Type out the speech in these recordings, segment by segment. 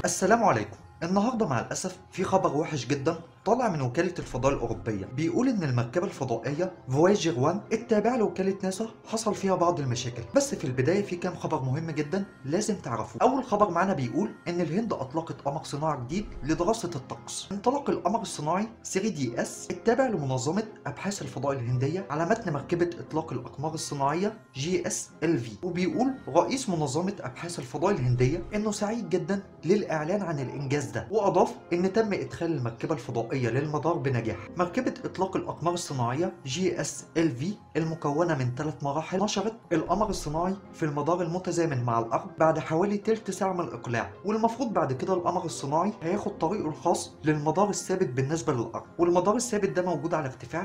السلام عليكم النهارده مع الاسف في خبر وحش جدا طالع من وكالة الفضاء الأوروبية بيقول إن المركبة الفضائية فوايجر 1 التابعة لوكالة ناسا حصل فيها بعض المشاكل بس في البداية في كام خبر مهم جدا لازم تعرفوا أول خبر معانا بيقول إن الهند أطلقت قمر صناعي جديد لدراسة الطقس انطلق القمر الصناعي 3 دي اس التابع لمنظمة أبحاث الفضاء الهندية على متن مركبة إطلاق الأقمار الصناعية جي اس ال في وبيقول رئيس منظمة أبحاث الفضاء الهندية إنه سعيد جدا للإعلان عن الإنجاز ده وأضاف إن تم إدخال المركبة الفضائية للمدار بنجاح مركبة إطلاق الأقمار الصناعية جي اس ال في المكونة من ثلاث مراحل نشرت القمر الصناعي في المدار المتزامن مع الأرض بعد حوالي تلت ساعة من الإقلاع والمفروض بعد كده القمر الصناعي هياخد طريقه الخاص للمدار الثابت بالنسبة للأرض والمدار الثابت ده موجود على ارتفاع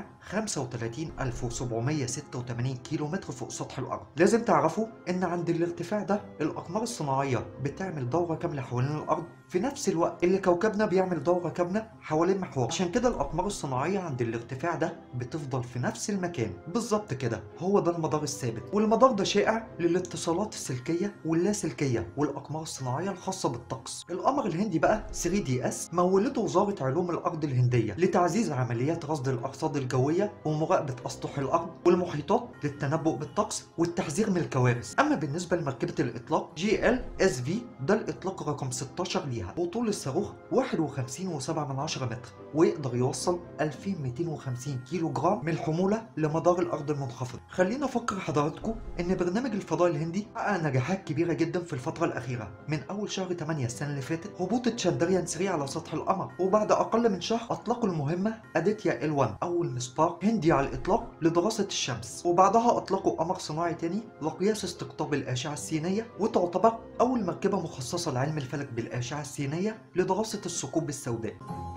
35786 كيلو متر فوق سطح الأرض لازم تعرفوا إن عند الارتفاع ده الأقمار الصناعية بتعمل دورة كاملة حوالين الأرض في نفس الوقت اللي كوكبنا بيعمل دورة كاملة حوالين محور عشان كده الأقمار الصناعية عند الارتفاع ده بتفضل في نفس المكان بالظبط كده هو ده المدار الثابت والمدار ده شائع للاتصالات السلكية واللاسلكية والأقمار الصناعية الخاصة بالطقس القمر الهندي بقى 3 دي اس مولته وزارة علوم الأرض الهندية لتعزيز عمليات رصد الأرصاد الجوية ومراقبة أسطح الأرض والمحيطات للتنبؤ بالطقس والتحذير من الكوارث أما بالنسبة لمركبة الإطلاق جي ال اس في ده الإطلاق رقم 16 ليها وطول الصاروخ 51.7 من عشرة متر ويقدر يوصل 2250 كيلو جرام من الحمولة لمدار الأرض المنخفض خلينا أفكر حضراتكم إن برنامج الفضاء الهندي حقق نجاحات كبيرة جدا في الفترة الأخيرة من أول شهر 8 السنة اللي فاتت هبوط تشاندريان 3 على سطح القمر وبعد أقل من شهر أطلقوا المهمة أديتيا ال 1 أول مسبار هندي على الإطلاق لدراسة الشمس وبعدها أطلقوا قمر صناعي تاني لقياس استقطاب الأشعة السينية وتعتبر أول مركبة مخصصة لعلم الفلك بالأشعة السينية لدراسة الثقوب السوداء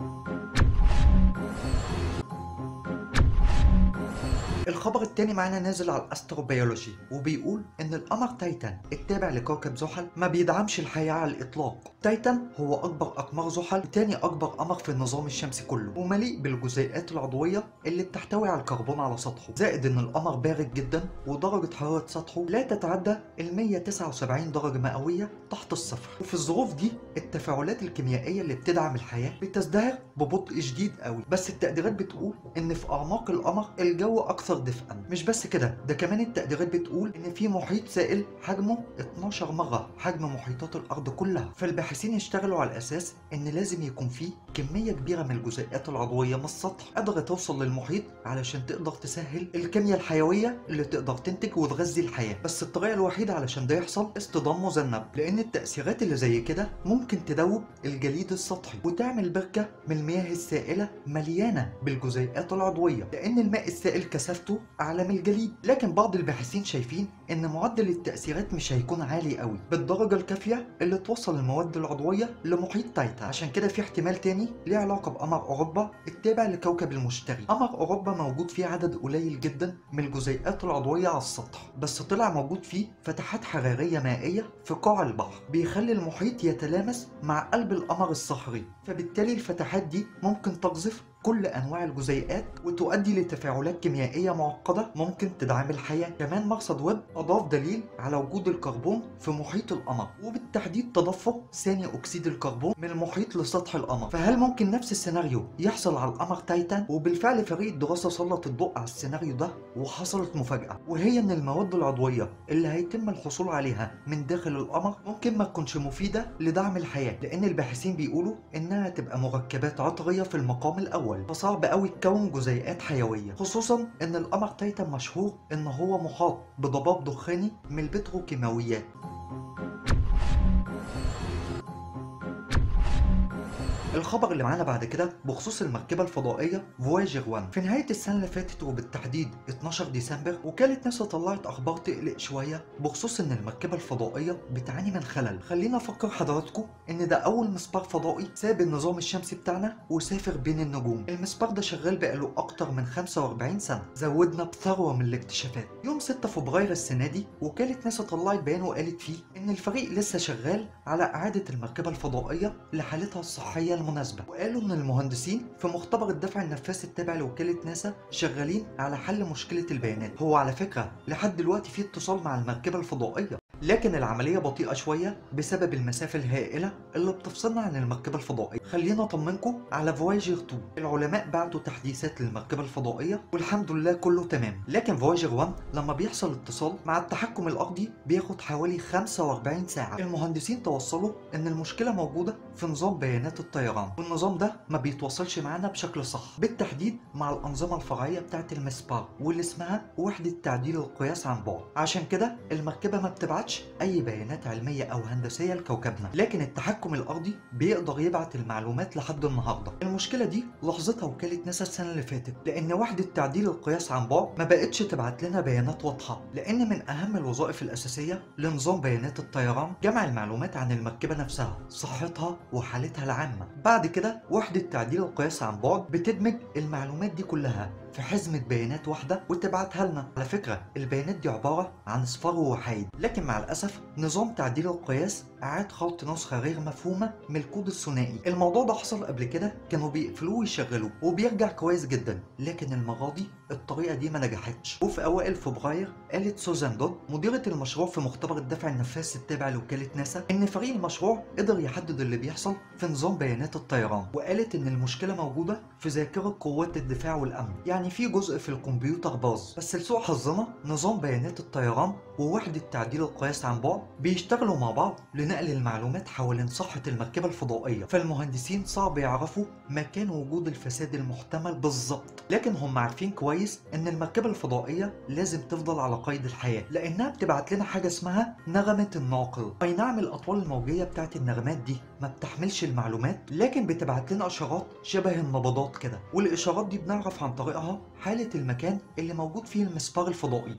الخبر التاني معانا نازل على الاستروبيولوجي وبيقول ان القمر تايتان التابع لكوكب زحل ما بيدعمش الحياة على الاطلاق تايتان هو اكبر اقمار زحل وتاني اكبر قمر في النظام الشمسي كله ومليء بالجزيئات العضوية اللي بتحتوي على الكربون على سطحه زائد ان القمر بارد جدا ودرجة حرارة سطحه لا تتعدى ال 179 درجة مئوية تحت الصفر وفي الظروف دي التفاعلات الكيميائية اللي بتدعم الحياة بتزدهر ببطء شديد قوي بس التقديرات بتقول ان في اعماق القمر الجو اكثر دفئا مش بس كده ده كمان التقديرات بتقول ان في محيط سائل حجمه 12 مره حجم محيطات الارض كلها فالباحثين اشتغلوا على اساس ان لازم يكون في كميه كبيره من الجزيئات العضويه من السطح قادره توصل للمحيط علشان تقدر تسهل الكيمياء الحيويه اللي تقدر تنتج وتغذي الحياه بس الطريقه الوحيده علشان ده يحصل اصطدام مذنب لان التاثيرات اللي زي كده ممكن تدوب الجليد السطحي وتعمل بركه من المياه السائله مليانه بالجزيئات العضويه لان الماء السائل كثافته اعلى من الجليد لكن بعض الباحثين شايفين ان معدل التاثيرات مش هيكون عالي قوي بالدرجه الكافيه اللي توصل المواد العضويه لمحيط تايتان عشان كده في احتمال تاني ليه علاقه بقمر اوروبا التابع لكوكب المشتري قمر اوروبا موجود فيه عدد قليل جدا من الجزيئات العضويه على السطح بس طلع موجود فيه فتحات حراريه مائيه في قاع البحر بيخلي المحيط يتلامس مع قلب القمر الصخري فبالتالي الفتحات دي ممكن تقذف كل انواع الجزيئات وتؤدي لتفاعلات كيميائيه معقده ممكن تدعم الحياه كمان مرصد ويب اضاف دليل على وجود الكربون في محيط القمر وبالتحديد تدفق ثاني اكسيد الكربون من المحيط لسطح القمر فهل ممكن نفس السيناريو يحصل على القمر تايتان وبالفعل فريق الدراسه سلط الضوء على السيناريو ده وحصلت مفاجاه وهي ان المواد العضويه اللي هيتم الحصول عليها من داخل القمر ممكن ما تكونش مفيده لدعم الحياه لان الباحثين بيقولوا انها تبقى مركبات عطريه في المقام الاول الأول فصعب قوي تكون جزيئات حيوية خصوصا إن القمر تايتان مشهور إن هو محاط بضباب دخاني من البتروكيماويات الخبر اللي معانا بعد كده بخصوص المركبة الفضائية فوايجر 1 في نهاية السنة اللي فاتت وبالتحديد 12 ديسمبر وكالة ناسا طلعت أخبار تقلق شوية بخصوص إن المركبة الفضائية بتعاني من خلل خلينا أفكر حضراتكم إن ده أول مسبار فضائي ساب النظام الشمسي بتاعنا وسافر بين النجوم المسبار ده شغال بقاله أكتر من 45 سنة زودنا بثروة من الاكتشافات يوم 6 فبراير السنة دي وكالة ناسا طلعت بيان وقالت فيه إن الفريق لسه شغال على إعادة المركبة الفضائية لحالتها الصحية المناسبة وقالوا إن المهندسين في مختبر الدفع النفاثي التابع لوكالة ناسا شغالين على حل مشكلة البيانات هو على فكرة لحد دلوقتي في اتصال مع المركبة الفضائية لكن العملية بطيئة شوية بسبب المسافة الهائلة اللي بتفصلنا عن المركبة الفضائية خلينا أطمنكم على فوايجر 2 العلماء بعتوا تحديثات للمركبة الفضائية والحمد لله كله تمام لكن فوايجر 1 لما بيحصل اتصال مع التحكم الأرضي بياخد حوالي 45 ساعة المهندسين توصلوا إن المشكلة موجودة في نظام بيانات الطيران والنظام ده ما بيتوصلش معانا بشكل صح بالتحديد مع الأنظمة الفرعية بتاعت المسبار واللي اسمها وحدة تعديل القياس عن بعد عشان كده المركبة ما بتبعتش أي بيانات علمية أو هندسية لكوكبنا لكن التحكم الأرضي بيقدر يبعت المعلومات لحد النهاردة المشكلة دي لاحظتها وكالة ناسا السنة اللي فاتت لأن وحدة تعديل القياس عن بعد ما بقتش تبعت لنا بيانات واضحة لأن من أهم الوظائف الأساسية لنظام بيانات الطيران جمع المعلومات عن المركبة نفسها صحتها وحالتها العامة بعد كده وحدة تعديل القياس عن بعد بتدمج المعلومات دي كلها في حزمة بيانات واحدة وتبعتها لنا على فكرة البيانات دي عبارة عن اصفار ووحيد لكن مع الأسف نظام تعديل القياس أعاد خلط نسخة غير مفهومة من الكود الثنائي الموضوع ده حصل قبل كده كانوا بيقفلوه ويشغلوه وبيرجع كويس جدا لكن المرة دي الطريقة دي ما نجحتش وفي أوائل فبراير قالت سوزان دود مديرة المشروع في مختبر الدفع النفاث التابع لوكالة ناسا إن فريق المشروع قدر يحدد اللي بيحصل في نظام بيانات الطيران وقالت إن المشكلة موجودة في ذاكرة قوات الدفاع والأمن يعني في جزء في الكمبيوتر باظ بس لسوء حظنا نظام بيانات الطيران ووحدة تعديل القياس عن بعد بيشتغلوا مع بعض لنقل المعلومات حوالين صحة المركبة الفضائية فالمهندسين صعب يعرفوا مكان وجود الفساد المحتمل بالظبط لكن هم عارفين كويس ان المركبة الفضائية لازم تفضل على قيد الحياة لانها بتبعت لنا حاجة اسمها نغمة الناقل اي نعم الاطوال الموجية بتاعت النغمات دي ما بتحملش المعلومات لكن بتبعت لنا اشارات شبه النبضات كده والاشارات دي بنعرف عن طريقها حالة المكان اللي موجود فيه المسبار الفضائي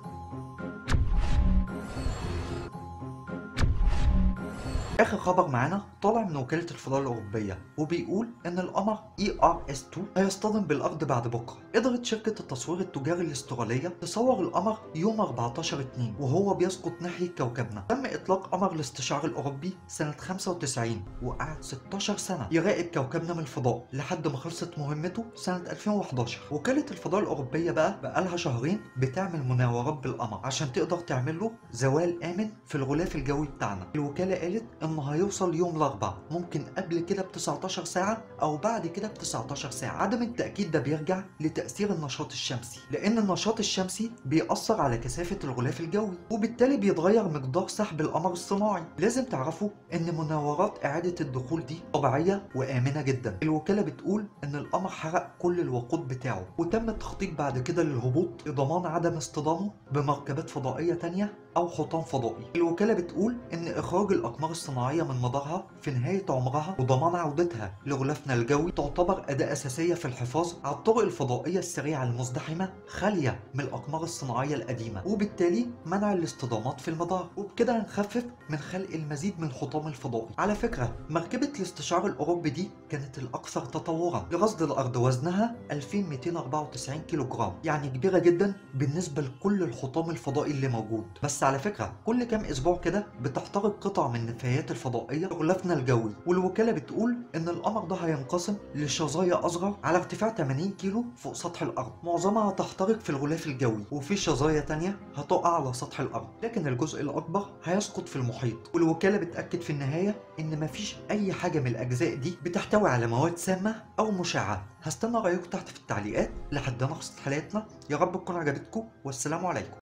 اخر خبر معانا طالع من وكاله الفضاء الاوروبيه وبيقول ان القمر اي ار اس 2 هيصطدم بالارض بعد بكره قدرت شركه التصوير التجاري الاستراليه تصور القمر يوم 14 2 وهو بيسقط ناحيه كوكبنا تم اطلاق قمر الاستشعار الاوروبي سنه 95 وقعد 16 سنه يراقب كوكبنا من الفضاء لحد ما خلصت مهمته سنه 2011 وكاله الفضاء الاوروبيه بقى بقالها شهرين بتعمل مناورات بالقمر عشان تقدر تعمل له زوال امن في الغلاف الجوي بتاعنا الوكاله قالت انه هيوصل يوم الاربعاء ممكن قبل كده ب 19 ساعه او بعد كده ب 19 ساعه عدم التاكيد ده بيرجع لتاثير النشاط الشمسي لان النشاط الشمسي بيأثر على كثافه الغلاف الجوي وبالتالي بيتغير مقدار سحب القمر الصناعي لازم تعرفوا ان مناورات اعاده الدخول دي طبيعيه وامنه جدا الوكاله بتقول ان القمر حرق كل الوقود بتاعه وتم التخطيط بعد كده للهبوط لضمان عدم اصطدامه بمركبات فضائيه تانية او حيطان فضائي الوكاله بتقول ان اخراج الاقمار الصناعيه من مدارها في نهايه عمرها وضمان عودتها لغلافنا الجوي تعتبر اداه اساسيه في الحفاظ على الطرق الفضائيه السريعه المزدحمه خاليه من الاقمار الصناعيه القديمه وبالتالي منع الاصطدامات في المدار وبكده هنخفف من خلق المزيد من حطام الفضائي على فكره مركبه الاستشعار الاوروبي دي كانت الاكثر تطورا لرصد الارض وزنها 2294 كيلو جرام يعني كبيره جدا بالنسبه لكل الحطام الفضائي اللي موجود بس على فكره كل كام اسبوع كده بتحترق قطع من النفايات الفضائيه في غلافنا الجوي والوكاله بتقول ان القمر ده هينقسم لشظايا اصغر على ارتفاع 80 كيلو فوق سطح الارض معظمها هتحترق في الغلاف الجوي وفي شظايا تانية هتقع على سطح الارض لكن الجزء الاكبر هيسقط في المحيط والوكاله بتاكد في النهايه ان مفيش اي حاجه من الاجزاء دي بتحتوي على مواد سامه او مشعه هستنى رايكم تحت في التعليقات لحد نخلص حلقتنا يا رب تكون عجبتكم والسلام عليكم